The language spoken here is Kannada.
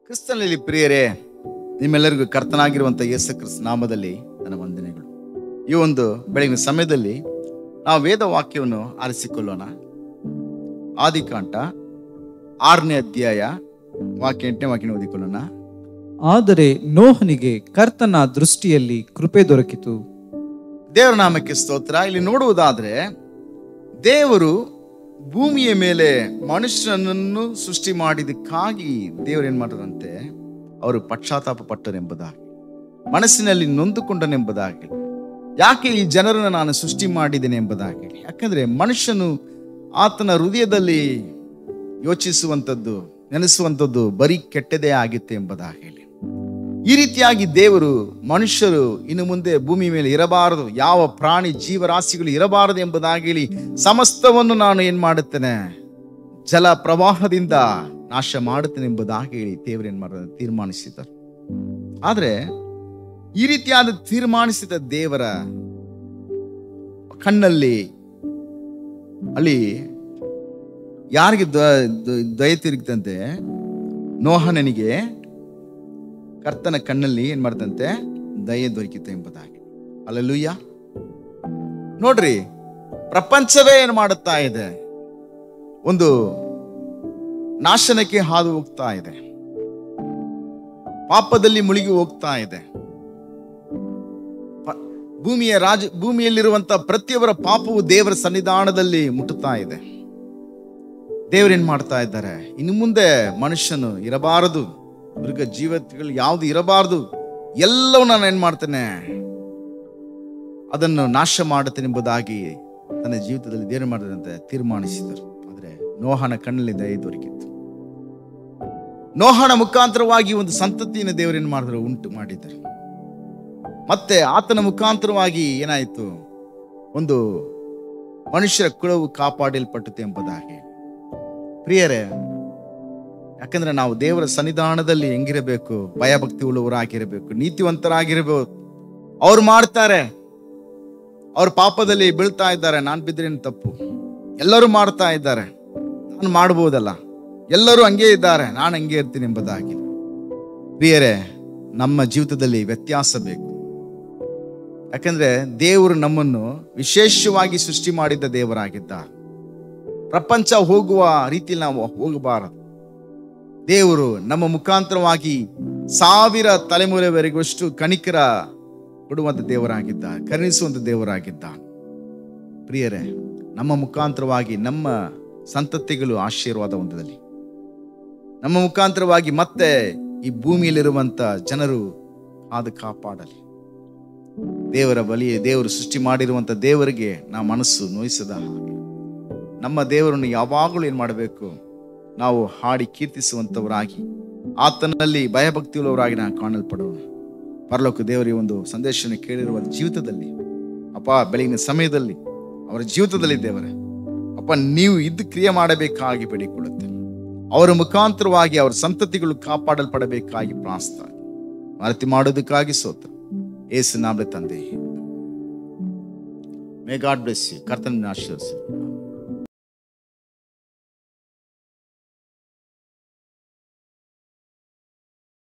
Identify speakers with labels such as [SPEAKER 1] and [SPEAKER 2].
[SPEAKER 1] ಕ್ರಿಸ್ತನಲ್ಲಿ ಪ್ರಿಯರೇ ನಿಮ್ಮೆಲ್ಲರಿಗೂ ಕರ್ತನಾಗಿರುವಂಥ ಯೇಸು ಕ್ರಿಸ್ತ ನಾಮದಲ್ಲಿ ನನ್ನ ವಂದನೆಗಳು ಈ ಒಂದು ಬೆಳಗಿನ ಸಮಯದಲ್ಲಿ ನಾವು ವೇದ ವಾಕ್ಯವನ್ನು ಆರಿಸಿಕೊಳ್ಳೋಣ ಆದಿಕಾಂಡ ಆರನೇ ಅಧ್ಯಾಯ ವಾಕ್ಯ ಎಂಟನೇ ವಾಕ್ಯ ಓದಿಕೊಳ್ಳೋಣ
[SPEAKER 2] ಆದರೆ ನೋಹನಿಗೆ ಕರ್ತನ ದೃಷ್ಟಿಯಲ್ಲಿ ಕೃಪೆ ದೊರಕಿತು
[SPEAKER 1] ದೇವರ ನಾಮಕ್ಕೆ ಸ್ತೋತ್ರ ಇಲ್ಲಿ ನೋಡುವುದಾದ್ರೆ ದೇವರು ಭೂಮಿಯ ಮೇಲೆ ಮನುಷ್ಯನನ್ನು ಸೃಷ್ಟಿ ಮಾಡಿದಕ್ಕಾಗಿ ದೇವರು ಏನ್ ಮಾಡಿದಂತೆ ಅವರು ಪಶ್ಚಾತ್ತಾಪ ಪಟ್ಟರೆಂಬುದಾಗಿ ಮನಸ್ಸಿನಲ್ಲಿ ನೊಂದುಕೊಂಡನೆಂಬುದಾಗಿ ಯಾಕೆ ಈ ಜನರನ್ನು ನಾನು ಸೃಷ್ಟಿ ಮಾಡಿದ್ದೇನೆ ಎಂಬುದಾಗಿ ಯಾಕಂದ್ರೆ ಮನುಷ್ಯನು ಆತನ ಹೃದಯದಲ್ಲಿ ಯೋಚಿಸುವಂಥದ್ದು ನೆನೆಸುವಂಥದ್ದು ಬರೀ ಕೆಟ್ಟದೇ ಆಗಿತ್ತು ಎಂಬುದಾಗಿ ಹೇಳಿ ಈ ರೀತಿಯಾಗಿ ದೇವರು ಮನುಷ್ಯರು ಇನ್ನು ಮುಂದೆ ಭೂಮಿ ಮೇಲೆ ಇರಬಾರದು ಯಾವ ಪ್ರಾಣಿ ಜೀವರಾಶಿಗಳು ಇರಬಾರದು ಎಂಬುದಾಗಿ ಹೇಳಿ ಸಮಸ್ತವನ್ನು ನಾನು ಏನ್ ಮಾಡುತ್ತೇನೆ ಜಲ ಪ್ರವಾಹದಿಂದ ನಾಶ ಮಾಡುತ್ತೇನೆ ಎಂಬುದಾಗಿ ಹೇಳಿ ದೇವರು ಏನ್ ಮಾಡಿದ ತೀರ್ಮಾನಿಸಿದರು ಆದ್ರೆ ಈ ರೀತಿಯಾದ ತೀರ್ಮಾನಿಸಿದ ದೇವರ ಕಣ್ಣಲ್ಲಿ ಅಲ್ಲಿ ಯಾರಿಗೆ ದ- ದ- ದಯೆ ತಿರುಗ್ತಂತೆ ನೋಹನನಿಗೆ ಕರ್ತನ ಕಣ್ಣಲ್ಲಿ ಏನ್ ಮಾಡ್ತಂತೆ ದಯೆ ದೊರಕಿತು ಎಂಬುದಾಗಿ ಅಲ್ಲಲ್ಲೂಯ್ಯ ನೋಡ್ರಿ ಪ್ರಪಂಚವೇ ಏನ್ ಮಾಡುತ್ತಾ ಇದೆ ಒಂದು ನಾಶನಕ್ಕೆ ಹಾದು ಹೋಗ್ತಾ ಇದೆ ಪಾಪದಲ್ಲಿ ಮುಳುಗಿ ಹೋಗ್ತಾ ಇದೆ ಪ- ಭೂಮಿಯ ರಾಜ ಭೂಮಿಯಲ್ಲಿರುವಂತ ಪ್ರತಿಯೊಬ್ಬರ ಪಾಪವು ದೇವರ ಸನ್ನಿಧಾನದಲ್ಲಿ ಮುಟ್ಟುತ್ತಾ ಇದೆ ದೇವರೇನ್ ಮಾಡ್ತಾ ಇದ್ದಾರೆ ಇನ್ನು ಮುಂದೆ ಮನುಷ್ಯನು ಇರಬಾರದು ಮೃಗ ಜೀವಗಳು ಯಾವುದು ಇರಬಾರದು ಎಲ್ಲವೂ ನಾನು ಏನ್ ಮಾಡ್ತೇನೆ ಅದನ್ನು ನಾಶ ಮಾಡುತ್ತೇನೆ ಎಂಬುದಾಗಿ ತನ್ನ ಜೀವಿತದಲ್ಲಿ ದೇವರು ಮಾಡಿದಂತೆ ತೀರ್ಮಾನಿಸಿದರು ಆದ್ರೆ ನೋಹನ ಕಣ್ಣಲ್ಲಿ ದಯೆ ದೊರಕಿತ್ತು ನೋಹನ ಮುಖಾಂತರವಾಗಿ ಒಂದು ಸಂತತಿಯನ್ನು ದೇವರೇನು ಮಾಡಿದ್ರು ಉಂಟು ಮಾಡಿದ್ದಾರೆ ಮತ್ತೆ ಆತನ ಮುಖಾಂತರವಾಗಿ ಏನಾಯಿತು ಒಂದು ಮನುಷ್ಯರ ಕುಳವು ಕಾಪಾಡಲ್ಪಟ್ಟಿತು ಎಂಬುದಾಗಿ ಪ್ರಿಯರೇ ಯಾಕಂದ್ರೆ ನಾವು ದೇವರ ಸನ್ನಿಧಾನದಲ್ಲಿ ಹೆಂಗಿರಬೇಕು ಭಯಭಕ್ತಿ ಉಳ್ಳವರಾಗಿರಬೇಕು ನೀತಿವಂತರಾಗಿರಬೇಕು ಅವ್ರು ಮಾಡ್ತಾರೆ ಅವ್ರ ಪಾಪದಲ್ಲಿ ಬೀಳ್ತಾ ಇದ್ದಾರೆ ನಾನು ಬಿದ್ರೇನು ತಪ್ಪು ಎಲ್ಲರೂ ಮಾಡ್ತಾ ಇದ್ದಾರೆ ನಾನು ಮಾಡ್ಬೋದಲ್ಲ ಎಲ್ಲರೂ ಹಂಗೆ ಇದ್ದಾರೆ ನಾನು ಹಂಗೆ ಇರ್ತೀನಿ ಎಂಬುದಾಗಿ ಪ್ರಿಯರೇ ನಮ್ಮ ಜೀವಿತದಲ್ಲಿ ವ್ಯತ್ಯಾಸ ಬೇಕು ಯಾಕಂದ್ರೆ ದೇವರು ನಮ್ಮನ್ನು ವಿಶೇಷವಾಗಿ ಸೃಷ್ಟಿ ಮಾಡಿದ್ದ ದೇವರಾಗಿದ್ದ ಪ್ರಪಂಚ ಹೋಗುವ ರೀತಿಯಲ್ಲಿ ನಾವು ಹೋಗಬಾರದು ದೇವರು ನಮ್ಮ ಮುಖಾಂತರವಾಗಿ ಸಾವಿರ ತಲೆಮೂಲೆವರೆಗುವಷ್ಟು ಕಣಿಕರ ಕೊಡುವಂತ ದೇವರಾಗಿದ್ದ ಕರುಣಿಸುವಂತ ದೇವರಾಗಿದ್ದ ಪ್ರಿಯರೇ ನಮ್ಮ ಮುಖಾಂತರವಾಗಿ ನಮ್ಮ ಸಂತತಿಗಳು ಆಶೀರ್ವಾದ ಹೊಂದದಲ್ಲಿ ನಮ್ಮ ಮುಖಾಂತರವಾಗಿ ಮತ್ತೆ ಈ ಭೂಮಿಯಲ್ಲಿರುವಂತ ಜನರು ಆದ ಕಾಪಾಡಲಿ ದೇವರ ಬಲಿ ದೇವರು ಸೃಷ್ಟಿ ಮಾಡಿರುವಂತ ದೇವರಿಗೆ ನಾ ಮನಸ್ಸು ನೋಯಿಸದ ಹಾಗೆ ನಮ್ಮ ದೇವರನ್ನು ಯಾವಾಗಲೂ ಏನ್ ಮಾಡಬೇಕು ನಾವು ಹಾಡಿ ಕೀರ್ತಿಸುವಂತವರಾಗಿ ಆತನಲ್ಲಿ ಭಯಭಕ್ತಿಯುಳ್ಳವರಾಗಿ ನಾವು ಕಾಣಲ್ಪಡೋಣ ಪರಲೋಕ ದೇವರ ಈ ಒಂದು ಸಂದೇಶವನ್ನು ಕೇಳಿರುವ ಜೀವಿತದಲ್ಲಿ ಅಪ್ಪ ಬೆಳಗಿನ ಸಮಯದಲ್ಲಿ ಅವರ ಜೀವಿತದಲ್ಲಿ ದೇವರೇ ಅಪ್ಪ ನೀವು ಇದ್ದು ಕ್ರಿಯೆ ಮಾಡಬೇಕಾಗಿ ಬೇಡಿಕೊಳ್ಳುತ್ತೆ ಅವರ ಮುಖಾಂತರವಾಗಿ ಅವರ ಸಂತತಿಗಳು ಕಾಪಾಡಲ್ಪಡಬೇಕಾಗಿ ಪ್ರಾಣಿಸ್ತಾರೆ ಮರತಿ ಮಾಡೋದಕ್ಕಾಗಿ ಸೋತ ಏಸು ನಾಮದ ತಂದೆ ಮೇ ಗಾಡ್ ಬ್ಲೆಸ್ ಯು ಕರ್ತನ ಆಶೀರ್ವದಿಸಿ